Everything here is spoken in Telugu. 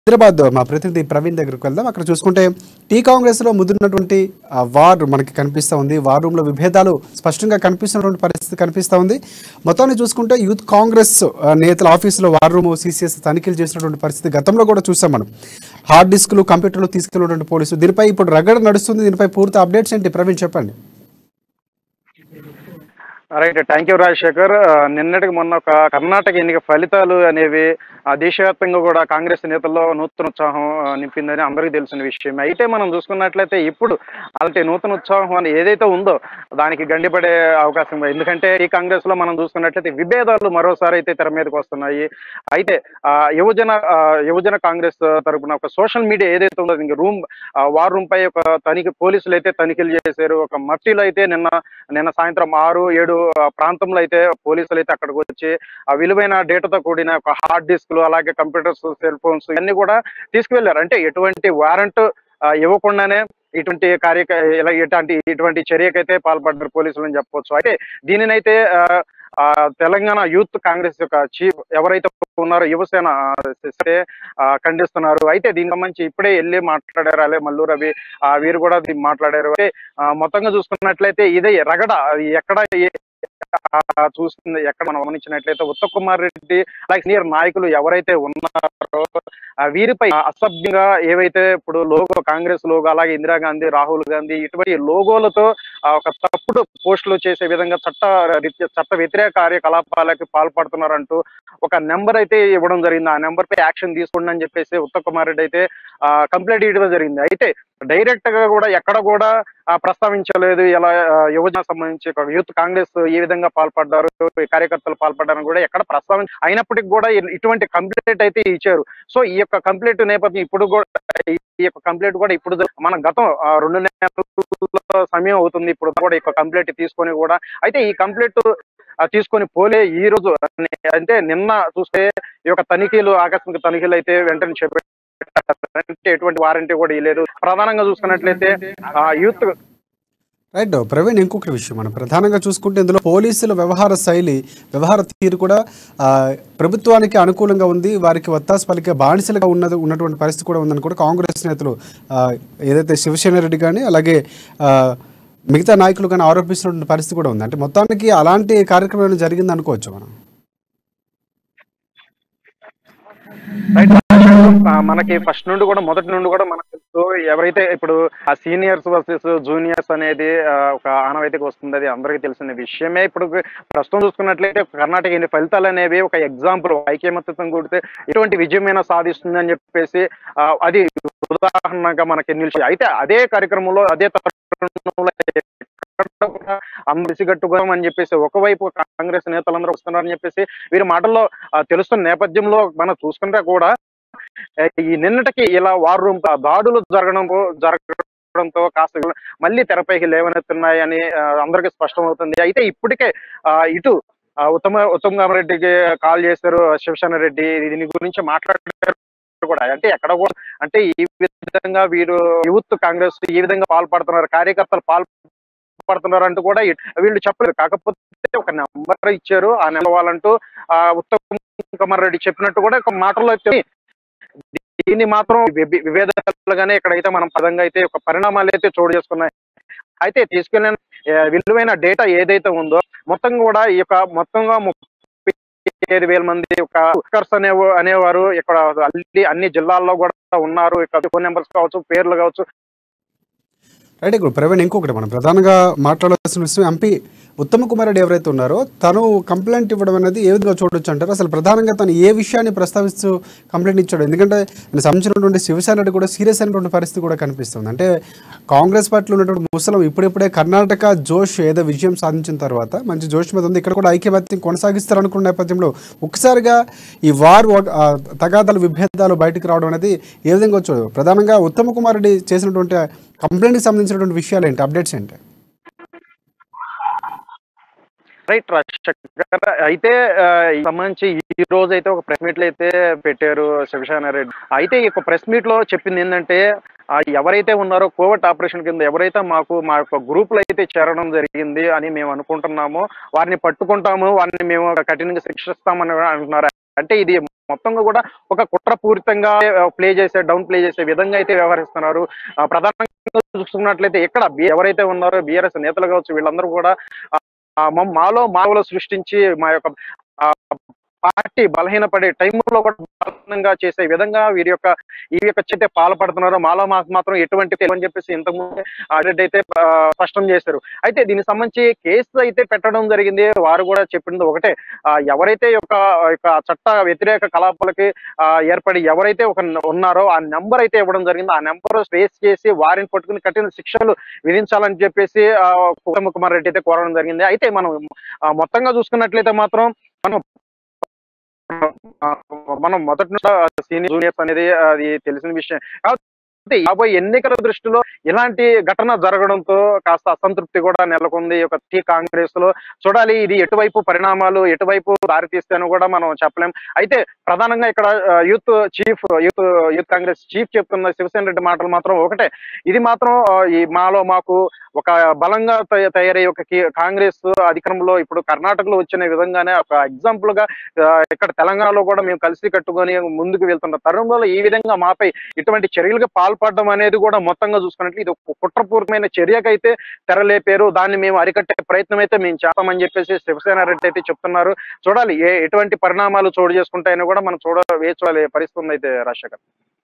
హైదరాబాద్ మా ప్రతినిధి ప్రవీణ్ దగ్గరికి వెళ్దాం అక్కడ చూసుకుంటే టీ కాంగ్రెస్ లో ముదిరినటువంటి ఆ, వార్ మనకి కనిపిస్తా ఉంది వార్ రూమ్ లో విభేదాలు స్పష్టంగా కనిపిస్తున్నటువంటి పరిస్థితి కనిపిస్తా ఉంది మొత్తాన్ని చూసుకుంటే యూత్ కాంగ్రెస్ ఆ, నేతల ఆఫీసులో వార్ రూమ్ సిసిఎస్ తనిఖీలు చేసినటువంటి పరిస్థితి గతంలో కూడా చూసాం మనం హార్డ్ డిస్క్లు కంప్యూటర్లు తీసుకెళ్ళినటువంటి పోలీసులు దీనిపై ఇప్పుడు రగడ నడుస్తుంది దీనిపై పూర్తి అప్డేట్స్ ఏంటి ప్రవీణ్ చెప్పండి రైట్ థ్యాంక్ యూ రాజశేఖర్ ఆ, నిన్నటికి మొన్న ఒక కర్ణాటక ఎన్నిక ఫలితాలు అనేవి ఆ, దేశవ్యాప్తంగా కూడా కాంగ్రెస్ నేతల్లో నూతన ఉత్సాహం ఆ, నింపిందని అందరికీ తెలిసిన విషయం అయితే మనం చూసుకున్నట్లయితే ఇప్పుడు అలాంటి నూతన ఉత్సాహం అని ఏదైతే ఉందో దానికి గండిపడే అవకాశం ఉంది ఎందుకంటే ఈ కాంగ్రెస్ లో మనం చూసుకున్నట్లయితే విభేదాలు మరోసారి అయితే తెర మీదకి వస్తున్నాయి అయితే ఆ, యువజన ఆ, యువజన కాంగ్రెస్ తరపున ఒక సోషల్ మీడియా ఏదైతే ఉందో ఇంక రూమ్ ఆ, వార్ రూమ్ పై ఒక తనిఖీ పోలీసులు అయితే తనిఖీలు చేశారు ఒక మట్టిలో అయితే నిన్న నిన్న సాయంత్రం ఆరు ఏడు ఆ, ప్రాంతంలో అయితే పోలీసులు అయితే అక్కడికి వచ్చి ఆ విలువైన డేటాతో కూడిన ఒక హార్డ్ డిస్క్లు అలాగే కంప్యూటర్స్ సెల్ ఫోన్స్ ఇవన్నీ కూడా తీసుకువెళ్లారు అంటే ఎటువంటి వారెంట్ ఇవ్వకుండానే ఇటువంటి కార్య ఇలా ఇటువంటి ఇటువంటి చర్యకైతే పాల్పడ్డారు పోలీసులు అని చెప్పొచ్చు అయితే దీనినైతే ఆ, ఆ, తెలంగాణ యూత్ కాంగ్రెస్ యొక్క చీఫ్ ఎవరైతే ఉన్నారో యువసేన ఆ, సరే, ఆ, ఖండిస్తున్నారు అయితే దీనికి సంబంధించి ఇప్పుడే వెళ్ళి మాట్లాడారు అలాగే మల్లు రవి ఆ, వీరు కూడా దీన్ని మాట్లాడారు అయితే ఆ, మొత్తంగా చూసుకున్నట్లయితే ఇదే రగడ అది ఎక్కడ ఏ- ఆ, చూస్తుంది ఎక్కడ మనం గమనించినట్లయితే ఉత్తమ్ కుమార్ రెడ్డి అలాగే సీనియర్ నాయకులు ఎవరైతే ఉన్నారో ఆ, వీరిపై అసభ్యంగా ఏవైతే ఇప్పుడు లోగో కాంగ్రెస్ లోగో అలాగే ఇందిరాగాంధీ రాహుల్ గాంధీ ఇటువంటి లోగోలతో ఆ, ఒక తప్పుడు పోస్టులు చేసే విధంగా చట్ట రీత్యా చట్ట వ్యతిరేక కార్యకలాపాలకి పాల్పడుతున్నారంటూ ఒక నెంబర్ అయితే ఇవ్వడం జరిగింది ఆ నెంబర్ పై యాక్షన్ తీసుకోండి అని చెప్పేసి ఉత్తమ్ కుమార్ రెడ్డి అయితే కంప్లైంట్ ఇవ్వడం జరిగింది అయితే డైరెక్ట్ గా కూడా ఎక్కడ కూడా ఆ, ప్రస్తావించలేదు ఇలా ఆ, యువజన సంబంధించి ఒక యూత్ కాంగ్రెస్ ఏ విధంగా పాల్పడ్డారు ఈ కార్యకర్తలు పాల్పడ్డారని కూడా ఎక్కడ ప్రస్తావించ అయినప్పటికీ కూడా ఇ- ఇటువంటి కంప్లైంట్ అయితే ఇచ్చారు సో ఈ యొక్క కంప్లైంట్ నేపథ్యం ఇప్పుడు కూడా ఈ యొక్క కంప్లైంట్ కూడా ఇప్పుడు జరు- మన గతం ఆ, రెండు నెలల సమయం అవుతుంది ఇప్పుడు కూడా ఈ యొక్క కంప్లైంట్ తీసుకొని కూడా అయితే ఈ కంప్లైంట్ తీసుకొని పోలే ఈ రోజు అంటే నిన్న చూస్తే ఈ యొక్క తనిఖీలు ఆకస్మిక తనిఖీలు అయితే వెంటనే చేపట్టారు అంటే ఎటువంటి వారంటీ కూడా ఇవ్వలేదు ప్రధానంగా చూసుకున్నట్లయితే ఆ యూత్ రైట్ ప్రవీణ్ ఇంకొక విషయం మనం ప్రధానంగా చూసుకుంటే ఇందులో పోలీసుల వ్యవహార శైలి వ్యవహార తీరు కూడా ఆ, ప్రభుత్వానికి అనుకూలంగా ఉంది వారికి వత్తాసు పలికే బానిసలుగా ఉన్నది ఉన్నటువంటి పరిస్థితి కూడా ఉందని కూడా కాంగ్రెస్ నేతలు ఆ, ఏదైతే శివసేన రెడ్డి కానీ అలాగే ఆ, మిగతా నాయకులు కానీ ఆరోపిస్తున్నటువంటి పరిస్థితి కూడా ఉంది అంటే మొత్తానికి అలాంటి కార్యక్రమం ఏమైనా జరిగింది అనుకోవచ్చు మనం రైట్ ఆ, మనకి ఫస్ట్ నుండి కూడా మొదటి నుండి కూడా మనకు తెలుసు ఎవరైతే ఇప్పుడు ఆ సీనియర్స్ వర్సెస్ జూనియర్స్ అనేది ఆ, ఒక ఆనవాయితీకి వస్తుంది అది అందరికీ తెలిసిన విషయమే ఇప్పుడు ప్రస్తుతం చూసుకున్నట్లయితే కర్ణాటక ఎన్ని ఫలితాలు అనేవి ఒక ఎగ్జాంపుల్ ఐక్యమత్యం కూడితే ఎటువంటి విజయమైనా సాధిస్తుంది అని చెప్పేసి ఆ, అది ఉదాహరణగా మనకి నిలిచి అయితే అదే కార్యక్రమంలో అదే తరుణంలో ఎక్కడ కూడా అందరు గట్టుగా అని చెప్పేసి ఒకవైపు కాంగ్రెస్ నేతలందరూ వస్తున్నారని చెప్పేసి వీరి మాటల్లో ఆ, తెలుస్తున్న నేపథ్యంలో మనం చూసుకుంటే కూడా ఆ, ఈ నిన్నటికి ఇలా వార్ రూమ్ దాడులు జరగడం జరగడంతో కాస్త మళ్ళీ తెరపైకి లేవనెత్తున్నాయని ఆ, అందరికీ స్పష్టం అవుతుంది అయితే ఇప్పటికే ఆ, ఇటు ఆ, ఉత్తమ ఉత్తమ్ కుమార్ రెడ్డికి కాల్ చేశారు శివసేన రెడ్డి దీని గురించి మాట్లాడారు కూడా అంటే ఎక్కడ కూడా అంటే ఈ విధంగా వీరు యూత్ కాంగ్రెస్ ఈ విధంగా పాల్పడుతున్నారు కార్యకర్తలు పాల్పడుతున్నారు అంటూ కూడా ఇ- వీళ్ళు చెప్పలేదు కాకపోతే ఒక నెంబర్ ఇచ్చారు ఆ నెంబర్ వాళ్ళంటూ ఆ ఉత్తమ్ కుమార్ రెడ్డి చెప్పినట్టు కూడా ఒక మాటల్లో తెలి- దీన్ని మాత్రం విభే- విభేదాలుగానే ఇక్కడైతే మనం పదంగా అయితే ఒక పరిణామాలు అయితే చోటు చేసుకున్నాయి అయితే తీసుకెళ్ళిన ఆ, విలువైన డేటా ఏదైతే ఉందో మొత్తం కూడా ఈ యొక్క మొత్తంగా ముప్పై ఐదు వేల మంది ఒక వర్కర్స్ అనే అనేవారు ఇక్కడ అన్ని అన్ని జిల్లాల్లో కూడా ఉన్నారు ఇక్కడ ఫోన్ నెంబర్స్ కావచ్చు పేర్లు కావచ్చు రైట్ ఇప్పుడు ప్రవీణ్ ఇంకొకటి మనం ప్రధానంగా మాట్లాడాల్సిన విషయం ఎంపీ ఉత్తమ కుమార్ రెడ్డి ఎవరైతే ఉన్నారో తను కంప్లైంట్ ఇవ్వడం అనేది ఏ విధంగా చూడొచ్చు అంటారు అసలు ప్రధానంగా తను ఏ విషయాన్ని ప్రస్తావిస్తూ కంప్లైంట్ ఇచ్చాడు ఎందుకంటే ఆయన సంబంధించినటువంటి శివసేన రెడ్డి కూడా సీరియస్ అయినటువంటి పరిస్థితి కూడా కనిపిస్తుంది అంటే కాంగ్రెస్ పార్టీలో ఉన్నటువంటి ముసలం ఇప్పుడిప్పుడే కర్ణాటక జోష్ ఏదో విజయం సాధించిన తర్వాత మంచి జోష్ మీద ఉంది ఇక్కడ కూడా ఐక్యమత్యం కొనసాగిస్తారనుకున్న నేపథ్యంలో ఒక్కసారిగా ఈ వార్ ఒక- ఆ, తగాదాలు విభేదాలు బయటకు రావడం అనేది ఏ విధంగా వచ్చాడు ప్రధానంగా ఉత్తమ కుమార్ రెడ్డి చేసినటువంటి కంప్లైంట్కి సంబంధించినటువంటి విషయాలు ఏంటి అప్డేట్స్ ఏంటి రైట్ రాజశేఖర్ అయితే ఆ, ఈ సంబంధించి ఈ రోజు అయితే ఒక ప్రెస్ మీట్ లో అయితే పెట్టారు శివసేన రెడ్డి అయితే ఈ యొక్క ప్రెస్ మీట్ లో చెప్పింది ఏంటంటే ఆ, ఎవరైతే ఉన్నారో కోవిడ్ ఆపరేషన్ కింద ఎవరైతే మాకు మా యొక్క గ్రూప్ లో అయితే చేరడం జరిగింది అని మేము అనుకుంటున్నామో వారిని పట్టుకుంటాము వారిని మేము కఠినంగా శిక్షిస్తామని అంటున్నారు అంటే ఇది మొత్తంగా కూడా ఒక కుట్రపూరితంగా ప్లే చేసే డౌన్ ప్లే చేసే విధంగా అయితే వ్యవహరిస్తున్నారు ఆ, ప్రధానంగా చూసుకున్నట్లయితే ఇక్కడ బి- ఎవరైతే ఉన్నారో బీఆర్ఎస్ నేతలు కావచ్చు వీళ్ళందరూ కూడా ఆ, మా- మాలో మాలో సృష్టించి మా యొక్క ఆ, పార్టీ బలహీనపడే టైంలో కూడా బలహీనంగా చేసే విధంగా వీరి యొక్క ఈ యొక్క చేతే పాల్పడుతున్నారు మాలో మాకు మాత్రం ఎటువంటి తెలియని చెప్పేసి ఇంతకుముందు ఆడిట్ అయితే ఆ, స్పష్టం చేశారు అయితే దీనికి సంబంధించి కేసు అయితే పెట్టడం జరిగింది వారు కూడా చెప్పింది ఒకటే ఆ, ఎవరైతే ఈ యొక్క ఈ యొక్క చట్ట వ్యతిరేక కలాపాలకి ఆ, ఏర్పడి ఎవరైతే ఒక న- ఉన్నారో ఆ నెంబర్ అయితే ఇవ్వడం జరిగింది ఆ నెంబర్ ట్రేస్ చేసి వారిని పట్టుకుని కఠిన శిక్షలు విధించాలని చెప్పేసి ఆ, ఉత్తమ్ కుమార్ రెడ్డి అయితే కోరడం జరిగింది అయితే మనం ఆ, మొత్తంగా చూసుకున్నట్లయితే మాత్రం మనం ఆ, మనం మొదటి నుంచి సీనియర్ జూనియర్స్ అనేది అది తెలిసిన విషయం కాకపోతే యాభై ఎన్నికల దృష్టిలో ఇలాంటి ఘటన జరగడంతో కాస్త అసంతృప్తి కూడా నెలకొంది ఈ యొక్క టీ కాంగ్రెస్ లో చూడాలి ఇది ఎటువైపు పరిణామాలు ఎటువైపు దారితీస్తానో కూడా మనం చెప్పలేం అయితే ప్రధానంగా ఇక్కడ ఆ, youth chief youth youth Congress chief చెప్తున్న శివసేన రెడ్డి మాటలు మాత్రం ఒకటే ఇది మాత్రం ఆ, ఈ మాలో మాకు ఒక బలంగా తయ- తయారయ్యే ఒక కి- కాంగ్రెస్ అధికారంలో ఇప్పుడు కర్ణాటకలో వచ్చిన విధంగానే ఒక ఎగ్జాంపుల్ గా ఆ, ఇక్కడ తెలంగాణలో కూడా మేము కలిసి కట్టుకొని ముందుకు వెళ్తున్న తరుణంలో ఈ విధంగా మాపై ఇటువంటి చర్యలకు పాల్పడడం అనేది కూడా మొత్తంగా చూసుకున్నట్లు ఇది ఒక కుట్రపూర్వకమైన చర్యకైతే తెరలేపారు దాన్ని మేము అరికట్టే ప్రయత్నం అయితే మేము చేస్తామని చెప్పేసి శివసేన రెడ్డి అయితే చెప్తున్నారు చూడాలి ఏ ఎటువంటి పరిణామాలు చోటు చేసుకుంటాయని కూడా మనం చూడ వేచి చూడాలి పరిస్థితి ఉంది అయితే రాజశేఖర్